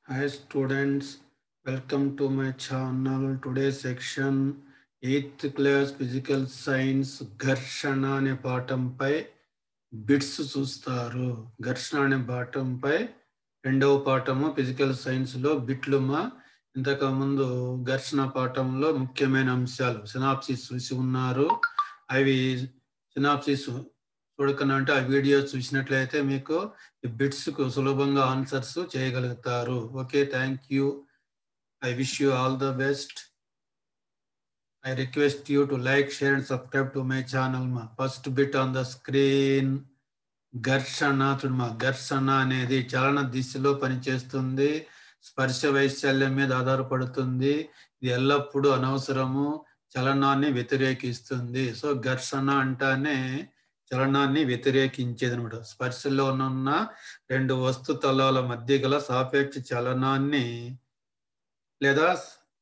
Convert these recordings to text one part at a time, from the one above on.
Hi students, welcome to my channel. Today's section 8th class physical science ఘర్షణ అనే పాఠంపై bits చూస్తారు ఘర్షణ అనే పాఠంపై రెండవ పాఠము ఫిజికల్ సైన్స్ లో బిట్లుమా ఇంతకు ముందు ఘర్షణ పాఠంలో ముఖ్యమైన అంశాలు సినాప్సిస్ చూసి ఉన్నారు అవి సినాప్సిస్ చూడకనంటే ఆ వీడియో చూసినట్లయితే మీకు ఈ బిట్స్ కు సులభంగా ఆన్సర్స్ చేయగలుగుతారు okay thank you I wish you all the best I request you to like share and subscribe to my channel మా first bit on the screen ఘర్షణ చూడమా ఘర్షణ అనేది చలన దిశలో పనిచేస్తుంది స్పర్శ వైశాల్యం మీద ఆధారపడుతుంది ఇది ఎల్లప్పుడూ అనవసరము చలనాన్ని వ్యతిరేకిస్తుంది సో ఘర్షణ అంటానే చలనాన్ని వ్యతిరేకించేది అనమాట స్పర్శలో ఉన్న రెండు వస్తు తలాల మధ్య గల సాపేక్ష చలనాన్ని లేదా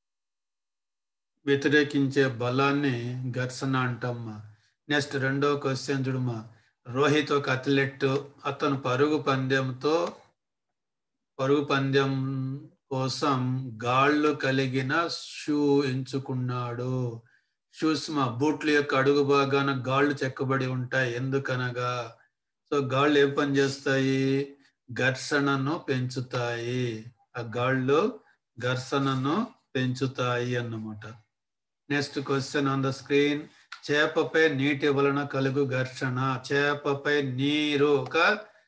వ్యతిరేకించే బలాన్ని ఘర్షణ అంటామ్మా నెక్స్ట్ రెండో క్వశ్చన్ చూడమ్మా రోహిత్ ఒక అథ్లెట్ అతను పరుగు పందెంతో పరుగు పందెం కోసం గాళ్ళు కలిగిన షూ ఎంచుకున్నాడు షూస్ మా బూట్ల యొక్క అడుగు భాగాన గాళ్ళు చెక్కబడి ఉంటాయి ఎందుకనగా సో గాళ్ళు ఏం పని చేస్తాయి ఘర్షణను పెంచుతాయి ఆ గాళ్ళు ఘర్షణను పెంచుతాయి అన్నమాట next question on the screen చేపపై నీటి వలన కలుగు ఘర్షణ చేపపై నీరు ఒక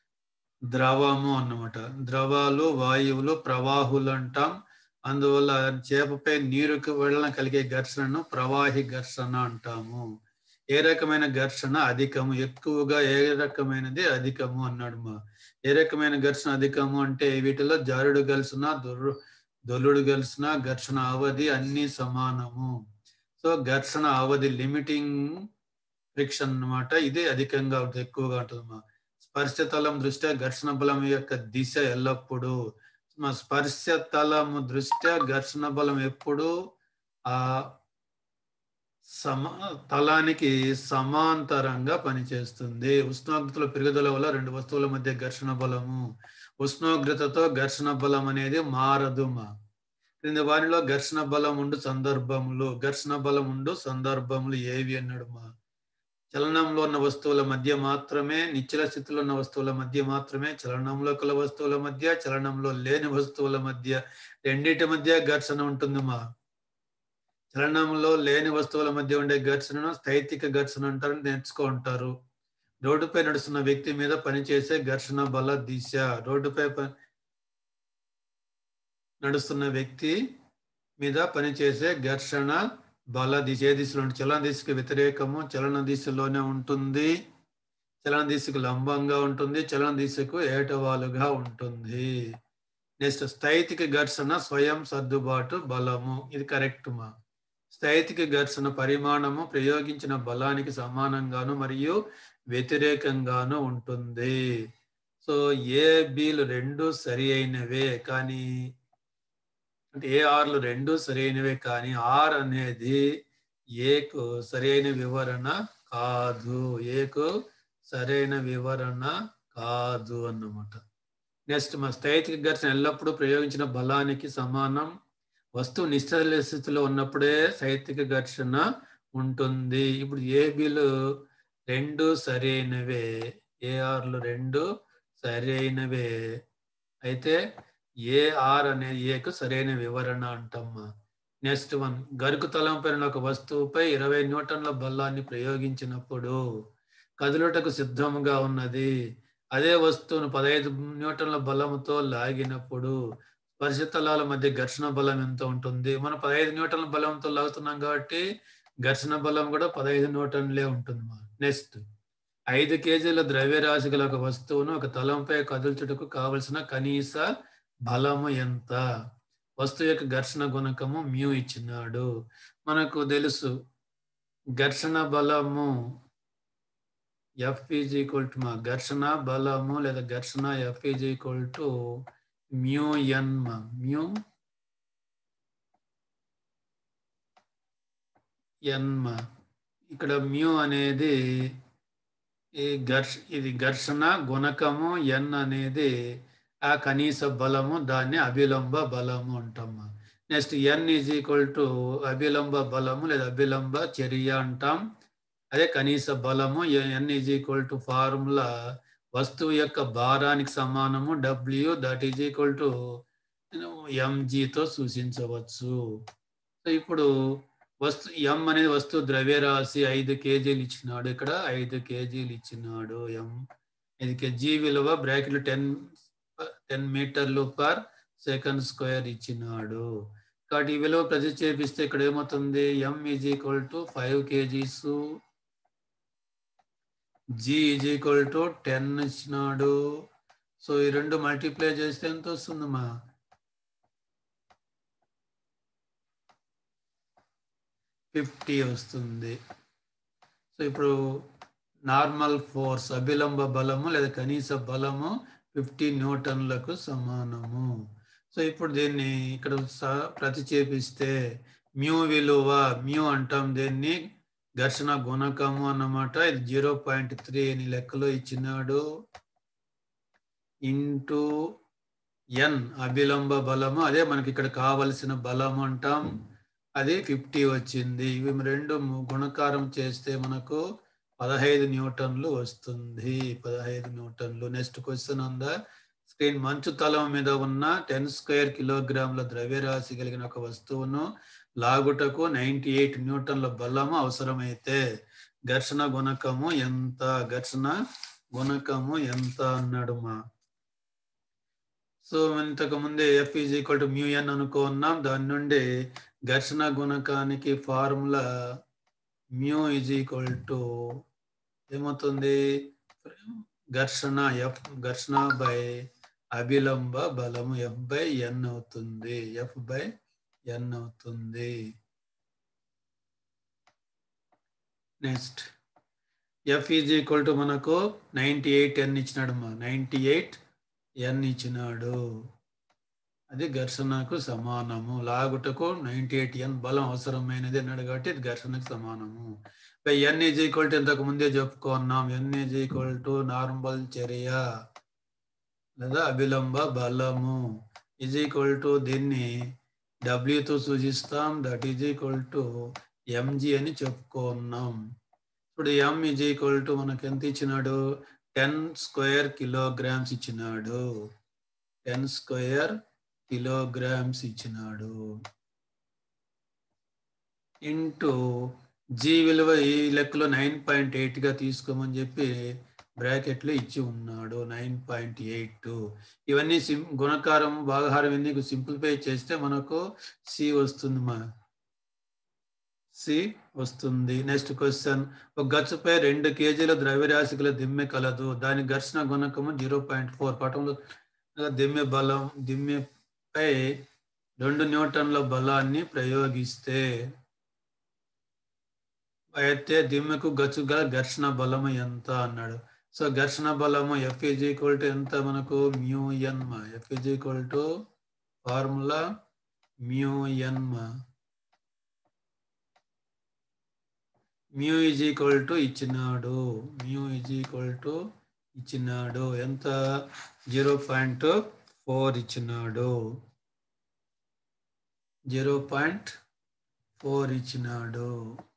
ద్రవము అన్నమాట ద్రవాలు వాయువులు ప్రవాహులు అంటాం అందువల్ల చేపపై నీరుకి వలన కలిగే ఘర్షణను ప్రవాహి ఘర్షణ అంటాము ఏ రకమైన ఘర్షణ అధికము ఎక్కువగా ఏ రకమైనది అధికము అన్నాడు మా ఏ రకమైన ఘర్షణ అధికము అంటే వీటిలో జారుడు కలిసిన దొర్రు దొల్లుడు కలిసిన ఘర్షణ అవధి అన్ని సమానము సో ఘర్షణ అవధి లిమిటింగ్ ఫ్రిక్షన్ అనమాట ఇది అధికంగా ఉంటుంది ఎక్కువగా ఉంటుంది మా స్పర్శ తలం దృష్ట్యా ఘర్షణ బలం యొక్క దిశ ఎల్లప్పుడూ మా స్పర్శ తలము దృష్ట్యా ఘర్షణ బలం ఎప్పుడు ఆ సమా తలానికి సమాంతరంగా పనిచేస్తుంది ఉష్ణోగ్రతల పెరుగుదల వల్ల రెండు వస్తువుల మధ్య ఘర్షణ బలము ఉష్ణోగ్రతతో ఘర్షణ బలం అనేది మారదు మా క్రింది వారిలో ఘర్షణ బలం ఉండు సందర్భములు ఘర్షణ బలం ఉండు సందర్భములు ఏవి అన్నాడు మా చలనంలో ఉన్న వస్తువుల మధ్య మాత్రమే నిశ్చల స్థితిలో ఉన్న వస్తువుల మధ్య మాత్రమే చలనంలో కల వస్తువుల మధ్య చలనంలో లేని వస్తువుల మధ్య రెండింటి మధ్య ఘర్షణ ఉంటుంది మా చలనంలో లేని వస్తువుల మధ్య ఉండే ఘర్షణను స్థైతిక ఘర్షణ అంటారని నేర్చుకుంటారు రోడ్డుపై నడుస్తున్న వ్యక్తి మీద పనిచేసే ఘర్షణ బల దిశ రోడ్డుపై నడుస్తున్న వ్యక్తి మీద పనిచేసే ఘర్షణ బల దిశ ఏ దిశలో చలన దిశకు వ్యతిరేకము చలన దిశలోనే ఉంటుంది చలన దిశకు లంబంగా ఉంటుంది చలన దిశకు ఏటవాలుగా ఉంటుంది నెక్స్ట్ స్థైతిక ఘర్షణ స్వయం సర్దుబాటు బలము ఇది కరెక్ట్ మా స్థైతిక ఘర్షణ పరిమాణము ప్రయోగించిన బలానికి సమానంగాను మరియు వ్యతిరేకంగాను ఉంటుంది సో ఏ బీలు రెండు సరి అయినవే కానీ అంటే ఏ ఆర్లు రెండు సరైనవే కానీ ఆర్ అనేది ఏకు సరైన వివరణ కాదు ఏకు సరైన వివరణ కాదు అన్నమాట నెక్స్ట్ మా స్థైతిక ఘర్షణ ఎల్లప్పుడూ ప్రయోగించిన బలానికి సమానం వస్తువు నిశ్చల స్థితిలో ఉన్నప్పుడే స్థైతిక ఘర్షణ ఉంటుంది ఇప్పుడు ఏబిలు రెండు సరైనవే ఏఆర్లు రెండు సరైనవే అయితే ఏఆర్ అనేది ఏకు సరైన వివరణ అంటమ్మా నెక్స్ట్ వన్ గరుకు తలంపైన ఒక వస్తువుపై ఇరవై న్యూటన్ల బలాన్ని ప్రయోగించినప్పుడు కదులుటకు సిద్ధంగా ఉన్నది అదే వస్తువును పదహైదు న్యూటన్ల బలంతో లాగినప్పుడు స్పర్శతలాల మధ్య ఘర్షణ బలం ఎంత ఉంటుంది మనం పదహైదు న్యూటన్ల బలంతో లాగుతున్నాం కాబట్టి ఘర్షణ బలం కూడా పదహైదు న్యూటన్లే ఉంటుంది నెక్స్ట్ ఐదు కేజీల ద్రవ్యరాశి గల ఒక వస్తువును ఒక తలంపై కదుల్చుటకు కావలసిన కనీస బలము ఎంత వస్తువు యొక్క ఘర్షణ గుణకము మ్యూ ఇచ్చినాడు మనకు తెలుసు ఘర్షణ బలము ఎఫ్ ఈజ్ ఈక్వల్ టు మా ఘర్షణ బలము లేదా ఘర్షణ F is equal to mu N మా మ్యూ ఎన్ మా ఇక్కడ మ్యూ అనేది ఈ ఘర్ష ఇది ఘర్షణ గుణకము ఎన్ అనేది ఆ కనీస బలము దాన్ని అభిలంబ బలము అంటాము next N is equal to అభిలంబ బలము లేదా అభిలంబ చర్య అంటాం అదే కనీస బలము N is equal to formula వస్తువు యొక్క భారానికి సమానము W that is equal to ఎంజీతో సూచించవచ్చు సో ఇప్పుడు వస్తు ఎం అనేది వస్తువు ద్రవ్యరాశి ఐదు కేజీలు ఇచ్చినాడు ఇక్కడ ఐదు కేజీలు ఇచ్చినాడు ఎం ఐదు కేజీ విలువ బ్రాకెట్లు టెన్ టెన్ మీటర్లు పర్ సెకండ్ స్క్వేర్ ఇచ్చినాడు కాబట్టి ఈ విలువ ప్రతిక్షేపిస్తే ఇక్కడ ఏమవుతుంది M is equal to five kgs G is equal to ten ఇచ్చినాడు సో ఈ రెండు మల్టిప్లై చేస్తే ఎంత వస్తుందమ్మా ఫిఫ్టీ వస్తుంది సో ఇప్పుడు నార్మల్ ఫోర్స్ అభిలంబ బలము లేదా కనీస బలము ఫిఫ్టీ న్యూటన్లకు సమానము సో ఇప్పుడు దీన్ని ఇక్కడ ప్రతిచేపిస్తే మ్యూ విలువ మ్యూ అంటాం దీన్ని ఘర్షణ గుణకము అన్నమాట ఇది జీరో పాయింట్ త్రీ అని లెక్కలో ఇచ్చినాడు ఇంటూ ఎన్ అభిలంబ బలము అదే మనకి ఇక్కడ కావలసిన బలము అంటాం అది ఫిఫ్టీ వచ్చింది ఇవి రెండు గుణకారం చేస్తే మనకు పదహైదు న్యూటన్లు వస్తుంది పదహైదు న్యూటన్లు నెక్స్ట్ క్వశ్చన్ ఉందా స్క్రీన్ మంచు తలం మీద ఉన్న టెన్ స్క్వేర్ కిలోగ్రాముల ద్రవ్యరాశి కలిగిన ఒక వస్తువును లాగుటకు నైంటీ ఎయిట్ న్యూటన్ల బలము అవసరమైతే ఘర్షణ గుణకము ఎంత ఘర్షణ గుణకము ఎంత అన్నాడు మా సో ఇంతకు ముందే F is equal to mu N అనుకున్నాం దాని నుండి ఘర్షణ గుణకానికి formula mu is equal to ఏమవుతుంది ఘర్షణ ఎఫ్ ఘర్షణ బై అభిలంబ బలము ఎఫ్ బై ఎన్ అవుతుంది ఎఫ్ బై ఎన్ అవుతుంది next F is equal to మనకు నైంటీ ఎయిట్ ఎన్ ఇచ్చినాడు మా నైంటీ ఎయిట్ ఎన్ ఇచ్చినాడు అది ఘర్షణకు సమానము లాగుటకు నైంటీ ఎయిట్ ఎన్ బలం అవసరమైనది అన్నాడు కాబట్టి ఇది ఘర్షణకు సమానము ఎన్ ఈజ్ ఈక్వల్ టు ఇంతకు ముందే చెప్పుకున్నాం N is equal to normal చర్య లేదా అభిలంబ బలము ఈజ్ ఈక్వల్ టు దీన్ని డబ్ల్యూతో సూచిస్తాం that is equal to MG అని చెప్పుకున్నాం ఇప్పుడు ఎం ఈజ్ ఈక్వల్ టు మనకి ఎంత ఇచ్చినాడు టెన్ స్క్వేర్ కిలోగ్రామ్స్ ఇచ్చినాడు టెన్ స్క్వేర్ కిలోగ్రామ్స్ ఇచ్చినాడు ఇంటూ జీ విలువ ఈ లెక్కలో నైన్ పాయింట్ ఎయిట్గా తీసుకోమని చెప్పి బ్రాకెట్లో ఇచ్చి ఉన్నాడు నైన్ పాయింట్ ఎయిట్ ఇవన్నీ సిం గుణకారం భాగహారం ఇవన్నీ సింప్లిఫై చేస్తే మనకు సి వస్తుంది మా సి వస్తుంది నెక్స్ట్ క్వశ్చన్ ఒక గచ్చుపై రెండు కేజీల ద్రవ్యరాశి గల దిమ్మె కలదు దాని ఘర్షణ గుణకము జీరో పాయింట్ ఫోర్ పటంలో దిమ్మె బలం దిమ్మెపై రెండు న్యూటన్ల బలాన్ని ప్రయోగిస్తే అయితే దిమ్మెకు గచ్చు గల ఘర్షణ బలము ఎంత అన్నాడు సో ఘర్షణ బలము ఎఫ్ ఈజ్ ఈక్వల్ టు ఎంత మనకు మ్యూ ఎన్ మా F is equal to formula mu N మా మ్యూ ఈజ్ ఈక్వల్ టు ఇచ్చినాడు మ్యూ ఈజ్ ఈక్వల్ టు ఇచ్చినాడు ఎంత జీరో పాయింట్ ఫోర్ ఇచ్చినాడు జీరో పాయింట్ ఫోర్ ఇచ్చినాడు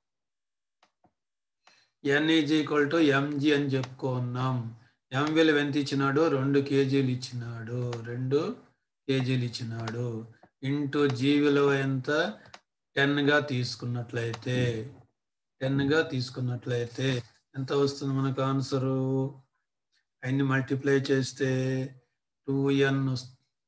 N is equal to MG అని చెప్పుకున్నాం ఎం విలువ ఎంత ఇచ్చినాడు రెండు కేజీలు ఇచ్చినాడు రెండు కేజీలు ఇచ్చినాడు ఇంటూ జీ విలువ ఎంత టెన్గా తీసుకున్నట్లయితే టెన్గా తీసుకున్నట్లయితే ఎంత వస్తుంది మనకు ఆన్సరు అన్ని మల్టిప్లై చేస్తే టూ ఎన్ వస్తుంది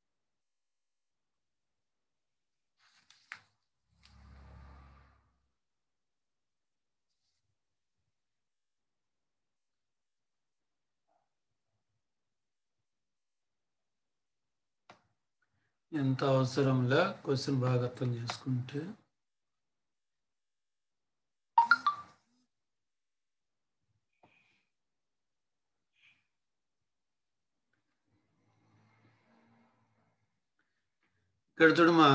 ఎంత అవసరంలా క్వశ్చన్ బాగా అర్థం చేసుకుంటే ఇక్కడ చూడమా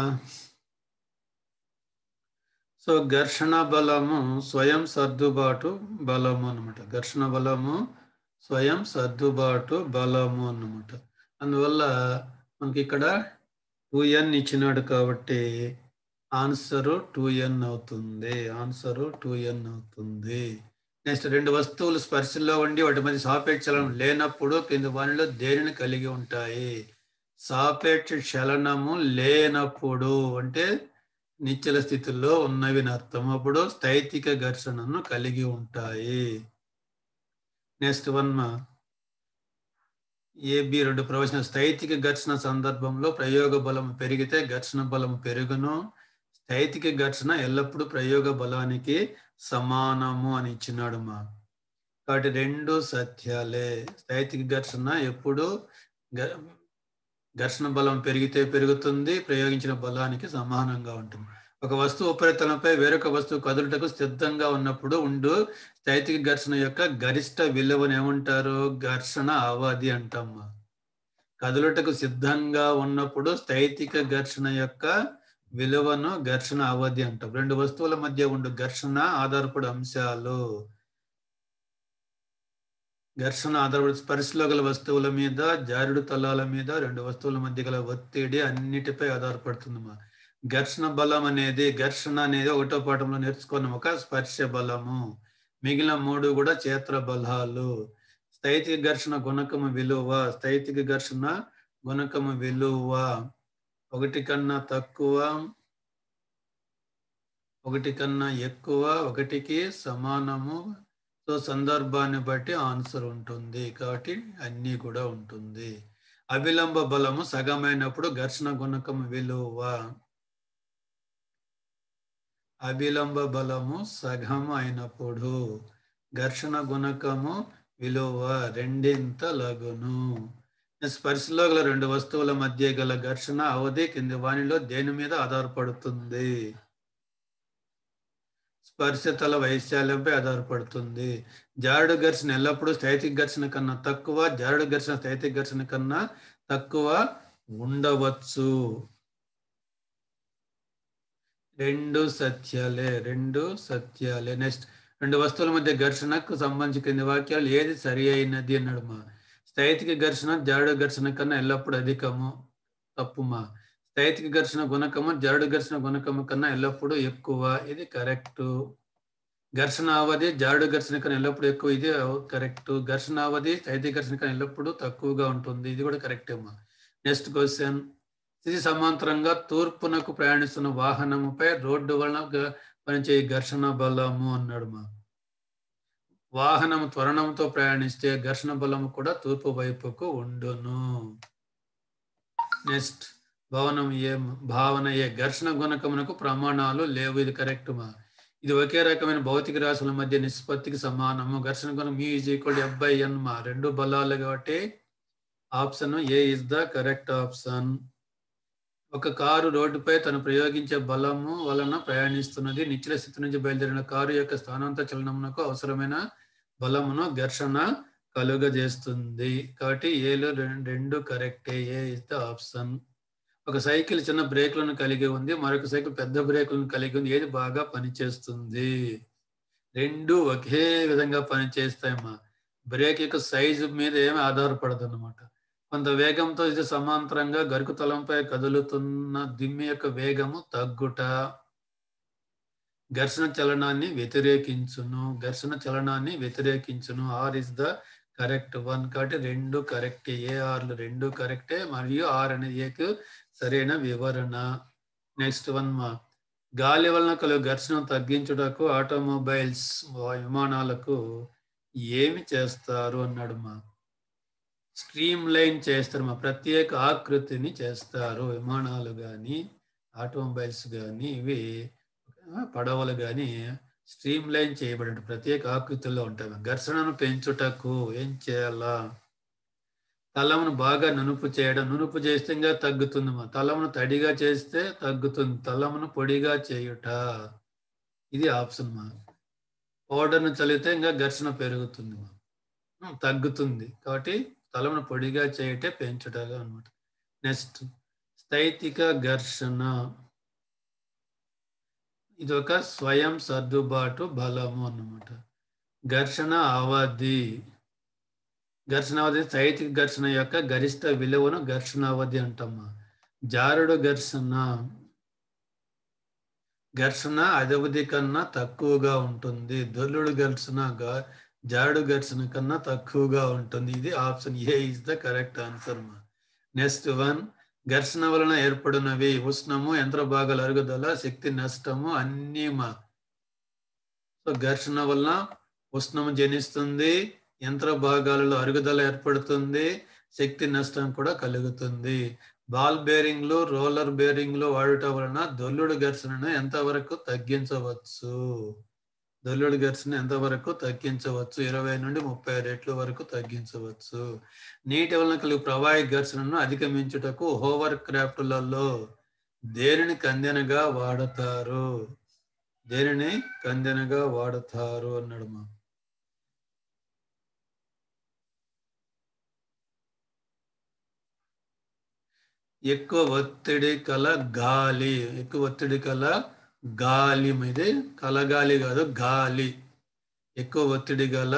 సో ఘర్షణ బలము స్వయం సర్దుబాటు బలము అనమాట ఘర్షణ బలము స్వయం సర్దుబాటు బలము అన్నమాట అందువల్ల మనకి ఇక్కడ టూ ఎన్ ఇచ్చినాడు కాబట్టి ఆన్సరు టూ ఎన్ అవుతుంది ఆన్సరు టూ ఎన్ అవుతుంది నెక్స్ట్ రెండు వస్తువులు స్పర్శలో ఉండి వాటి మధ్య సాపేక్ష చలనం లేనప్పుడు కింద వానిలో దేనిని కలిగి ఉంటాయి సాపేక్ష చలనము లేనప్పుడు అంటే నిశ్చల స్థితిలో ఉన్నవి అర్థం అప్పుడు స్థైతిక ఘర్షణను కలిగి ఉంటాయి నెక్స్ట్ వన్ ఏబి రెండు ప్రవచన స్థైతిక ఘర్షణ సందర్భంలో ప్రయోగ బలం పెరిగితే ఘర్షణ బలం పెరుగును స్థైతిక ఘర్షణ ఎల్లప్పుడూ ప్రయోగ బలానికి సమానము అని ఇచ్చినాడు మా కాబట్టి రెండు సత్యాలే స్థైతిక ఘర్షణ ఎప్పుడు ఘర్షణ బలం పెరిగితే పెరుగుతుంది ప్రయోగించిన బలానికి సమానంగా ఉంటుంది ఒక వస్తువు ఉపరితలంపై వేరొక వస్తువు కదులుటకు సిద్ధంగా ఉన్నప్పుడు ఉండు స్థైతిక ఘర్షణ యొక్క గరిష్ట విలువను ఏమంటారు ఘర్షణ అవధి అంటామ్మా కదులుటకు సిద్ధంగా ఉన్నప్పుడు స్థైతిక ఘర్షణ యొక్క విలువను ఘర్షణ అవధి అంటాం రెండు వస్తువుల మధ్య ఉండు ఘర్షణ ఆధారపడి అంశాలు ఘర్షణ ఆధారపడి స్పర్శలో గల వస్తువుల మీద జారుడు తలాల మీద రెండు వస్తువుల మధ్య గల ఒత్తిడి అన్నిటిపై ఆధారపడుతుంది మా ఘర్షణ బలం అనేది ఘర్షణ అనేది ఒకటో పాఠంలో నేర్చుకున్నాం ఒక స్పర్శ బలము మిగిలిన మూడు కూడా చేత్ర బలాలు స్థైతిక ఘర్షణ గుణకము విలువ స్థైతిక ఘర్షణ గుణకము విలువ ఒకటి కన్నా తక్కువ ఒకటి కన్నా ఎక్కువ ఒకటికి సమానము సో సందర్భాన్ని బట్టి ఆన్సర్ ఉంటుంది కాబట్టి అన్నీ కూడా ఉంటుంది అవిలంబ బలము సగమైనప్పుడు ఘర్షణ గుణకం విలువ అవిలంబ బలము సగం అయినప్పుడు ఘర్షణ గుణకము విలువ రెండింత లగును స్పర్శలో గల రెండు వస్తువుల మధ్య గల ఘర్షణ అవధి కింది వానిలో దేని మీద ఆధారపడుతుంది స్పర్శతల వైశాల్యంపై ఆధారపడుతుంది జారుడు ఘర్షణ ఎల్లప్పుడూ స్థైతిక ఘర్షణ కన్నా తక్కువ జారుడు ఘర్షణ స్థైతిక ఘర్షణ కన్నా తక్కువ ఉండవచ్చు రెండు సత్యాలే రెండు సత్యాలే నెక్స్ట్ రెండు వస్తువుల మధ్య ఘర్షణకు సంబంధించి కింది వాక్యాలు ఏది సరి అయినది అన్నాడు మా స్థైతిక ఘర్షణ జారుడు ఘర్షణ కన్నా ఎల్లప్పుడూ అధికము తప్పుమా స్థైతిక ఘర్షణ గుణకము జరుడు ఘర్షణ గుణకము కన్నా ఎల్లప్పుడూ ఎక్కువ ఇది కరెక్ట్ ఘర్షణ అవధి జారుడు ఘర్షణ కన్నా ఎల్లప్పుడూ ఎక్కువ ఇది కరెక్ట్ ఘర్షణ అవధి స్థైతిక ఘర్షణ కన్నా ఎల్లప్పుడూ తక్కువగా ఉంటుంది ఇది కూడా కరెక్ట్ అమ్మా నెక్స్ట్ క్వశ్చన్ ఇది సమాంతరంగా తూర్పునకు ప్రయాణిస్తున్న వాహనముపై రోడ్డు వలన పనిచే ఘర్షణ బలము అన్నాడు మా వాహనం త్వరణంతో ప్రయాణిస్తే ఘర్షణ బలము కూడా తూర్పు వైపుకు ఉండును నెక్స్ట్ భవనం ఏ భావన ఏ ఘర్షణ గుణకమునకు ప్రమాణాలు లేవు ఇది కరెక్ట్ మా ఇది ఒకే రకమైన భౌతిక రాశుల మధ్య నిష్పత్తికి సమానము ఘర్షణ గుణం mu is equal F by N మా రెండు బలాలు కాబట్టి option A is the correct option ఒక కారు రోడ్డుపై తను ప్రయోగించే బలము వలన ప్రయాణిస్తున్నది నిశ్చల స్థితి నుంచి బయలుదేరిన కారు యొక్క స్థానాంతర చలనమునకు అవసరమైన బలమును ఘర్షణ కలుగజేస్తుంది కాబట్టి ఏలో రెండు కరెక్టే ఏ ఇస్ ద ఆప్షన్ ఒక సైకిల్ చిన్న బ్రేక్లను కలిగి ఉంది మరొక సైకిల్ పెద్ద బ్రేకులను కలిగి ఉంది ఏది బాగా పనిచేస్తుంది రెండు ఒకే విధంగా పనిచేస్తాయమ్మా బ్రేక్ యొక్క సైజు మీద ఏమి ఆధారపడదు అనమాట కొంత వేగంతో ఇది సమాంతరంగా గరుకు తలంపై కదులుతున్న దిమ్మి యొక్క వేగము తగ్గుట ఘర్షణ చలనాన్ని వ్యతిరేకించును ఘర్షణ చలనాన్ని వ్యతిరేకించును R is the correct one కాబట్టి రెండు కరెక్ట్ ఏ ఆర్లు రెండు కరెక్టే మరియు ఆర్ అనేది ఏకు సరైన వివరణ నెక్స్ట్ వన్ మా గాలి వలన కలుగు ఘర్షణ తగ్గించుటకు ఆటోమొబైల్స్ విమానాలకు ఏమి చేస్తారు అన్నాడు మా స్ట్రీమ్ లైన్ చేస్తారు మా ప్రత్యేక ఆకృతిని చేస్తారు విమానాలు కానీ ఆటోమొబైల్స్ కానీ ఇవి పడవలు కానీ స్ట్రీమ్ లైన్ చేయబడిన ప్రత్యేక ఆకృతిలో ఉంటాయి ఘర్షణను పెంచుటకు ఏం చేయాలా తలమును బాగా నునుపు చేయడం నునుపు చేస్తే ఇంకా తగ్గుతుంది మా తలమును తడిగా చేస్తే తగ్గుతుంది తలమును పొడిగా చేయుట ఇది ఆప్షన్ మా పౌడర్ను చల్లితే ఇంకా ఘర్షణ పెరుగుతుంది మా తగ్గుతుంది కాబట్టి తలమును పొడిగా చేయటే పెంచుటగా అనమాట నెక్స్ట్ స్థైతిక ఘర్షణ ఇది ఒక స్వయం సర్దుబాటు బలము అన్నమాట ఘర్షణ అవధి ఘర్షణావధి స్థైతిక ఘర్షణ యొక్క గరిష్ట విలువను ఘర్షణావధి అంటమ్మా జారుడు ఘర్షణ ఘర్షణ అదవధి కన్నా తక్కువగా ఉంటుంది దొల్లుడు ఘర్షణ గా- జారుడు ఘర్షణ కన్నా తక్కువగా ఉంటుంది ఇది option A is the correct answer మా నెక్స్ట్ వన్ ఘర్షణ వలన ఏర్పడినవి ఉష్ణము యంత్ర భాగాల అరుగుదల శక్తి నష్టము అన్నీ మా సో ఘర్షణ వలన ఉష్ణము జనిస్తుంది యంత్ర భాగాలలో అరుగుదల ఏర్పడుతుంది శక్తి నష్టం కూడా కలుగుతుంది బాల్ బేరింగ్లు రోలర్ బేరింగ్లు వాడటం వలన దొల్లుడు ఘర్షణను ఎంతవరకు తగ్గించవచ్చు దొల్లుడు ఘర్షణ ఎంతవరకు తగ్గించవచ్చు ఇరవై నుండి ముప్పై రెట్ల వరకు తగ్గించవచ్చు నీటి వలన కలిగి ప్రవాహి ఘర్షణను అధిగమించుటకు హోవర్ క్రాఫ్ట్లలో దేనిని కందెనగా వాడతారు దేనిని కందెనగా వాడతారు అన్నాడు మా ఎక్కువ ఒత్తిడి కల గాలి ఎక్కువ ఒత్తిడి కల గాలి ఇది కలగాలి కాదు గాలి ఎక్కువ ఒత్తిడి గల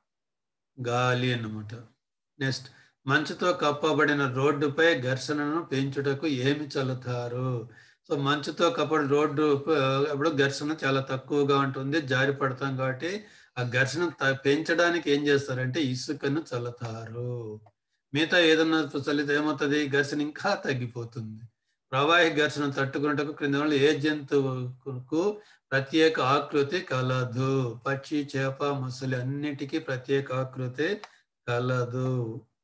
గాలి అన్నమాట నెక్స్ట్ మంచుతో కప్పబడిన రోడ్డుపై ఘర్షణను పెంచుటకు ఏమి చల్లుతారు సో మంచుతో కప్పబడిన రోడ్డు ప- అప్పుడు ఘర్షణ చాలా తక్కువగా ఉంటుంది జారి పడతాం కాబట్టి ఆ ఘర్షణ త- పెంచడానికి ఏం చేస్తారంటే ఇసుకను చల్లుతారు మిగతా ఏదన్నా చల్లితే ఏమవుతుంది ఘర్షణ ఇంకా తగ్గిపోతుంది ప్రవాహి ఘర్షణ తట్టుకున్నటకు క్రింద వాళ్ళు ఏ జంతువుకు ప్రత్యేక ఆకృతి కలదు పక్షి చేప మొసలి అన్నిటికీ ప్రత్యేక ఆకృతి కలదు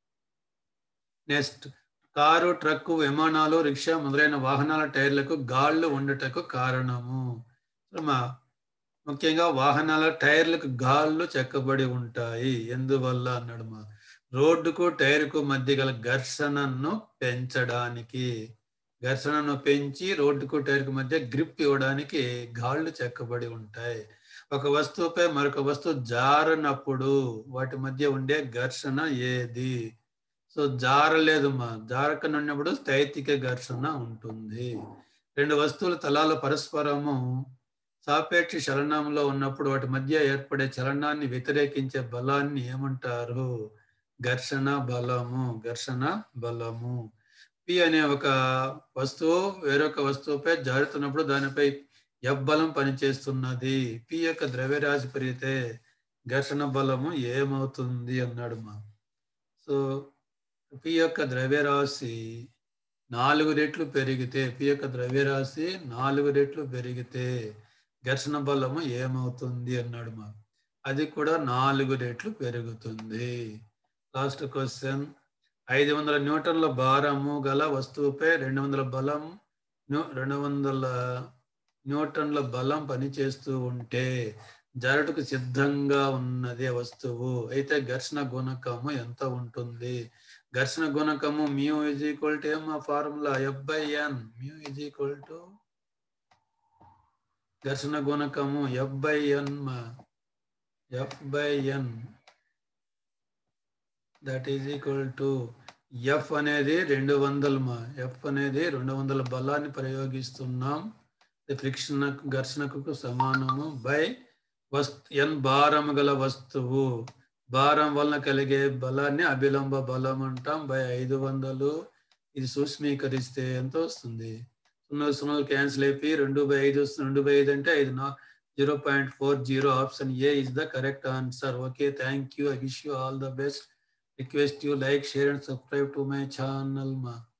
నెక్స్ట్ కారు ట్రక్కు విమానాలు రిక్షా మొదలైన వాహనాల టైర్లకు గాళ్ళు ఉండటకు కారణము మా ముఖ్యంగా వాహనాల టైర్లకు గాళ్ళు చెక్కబడి ఉంటాయి ఎందువల్ల అన్నాడు మా రోడ్డుకు టైర్కు మధ్య గల ఘర్షణను పెంచడానికి ఘర్షణను పెంచి రోడ్డుకు టైర్కు మధ్య గ్రిప్ ఇవ్వడానికి గాళ్ళు చెక్కబడి ఉంటాయి ఒక వస్తువుపై మరొక వస్తువు జారనప్పుడు వాటి మధ్య ఉండే ఘర్షణ ఏది సో జారలేదు మా జారకనున్నప్పుడు స్థైతిక ఘర్షణ ఉంటుంది రెండు వస్తువుల తలాలు పరస్పరము సాపేక్ష చలనంలో ఉన్నప్పుడు వాటి మధ్య ఏర్పడే చలనాన్ని వ్యతిరేకించే బలాన్ని ఏమంటారు ఘర్షణ బలము ఘర్షణ బలము పి అనే ఒక వస్తువు వేరొక వస్తువుపై జారుతున్నప్పుడు దానిపై ఎఫ్ బలం పనిచేస్తున్నది పి యొక్క ద్రవ్యరాశి పెరిగితే ఘర్షణ బలము ఏమవుతుంది అన్నాడు మా సో పి యొక్క ద్రవ్యరాశి నాలుగు రెట్లు పెరిగితే పి యొక్క ద్రవ్యరాశి నాలుగు రెట్లు పెరిగితే ఘర్షణ బలము ఏమవుతుంది అన్నాడు మా అది కూడా నాలుగు రెట్లు పెరుగుతుంది లాస్ట్ క్వశ్చన్ ఐదు వందల న్యూటన్ల భారము గల వస్తువుపై రెండు వందల బలం న్యూ- రెండు వందల న్యూటన్ల బలం పనిచేస్తూ ఉంటే జరటుకు సిద్ధంగా ఉన్నది ఆ వస్తువు అయితే ఘర్షణ గుణకము ఎంత ఉంటుంది ఘర్షణ గుణకము మ్యూ ఇజ్ ఈక్వల్ టు ఏం ఆ formula F by N mu is equal to ఘర్షణ గుణకము F by N F by N that is equal to F అనేది రెండు వందలు మా ఎఫ్ అనేది రెండు వందల బలాన్ని ప్రయోగిస్తున్నాం ఫ్రిక్షన్ ఘర్షణకు సమానము బై వస్తు ఎన్ భారం గల వస్తువు భారం వలన కలిగే బలాన్ని అభిలంబ బలం అంటాం బై ఐదు వందలు ఇది సూక్ష్మీకరిస్తే ఎంత వస్తుంది సున్నా సున్నాలు క్యాన్సిల్ అయిపోయి రెండు బై ఐదు వస్తుంది రెండు బై ఐదు అంటే ఐదు నా zero point four zero option A is the correct answer okay thank you I wish you all the best request you like share and subscribe to my channel ma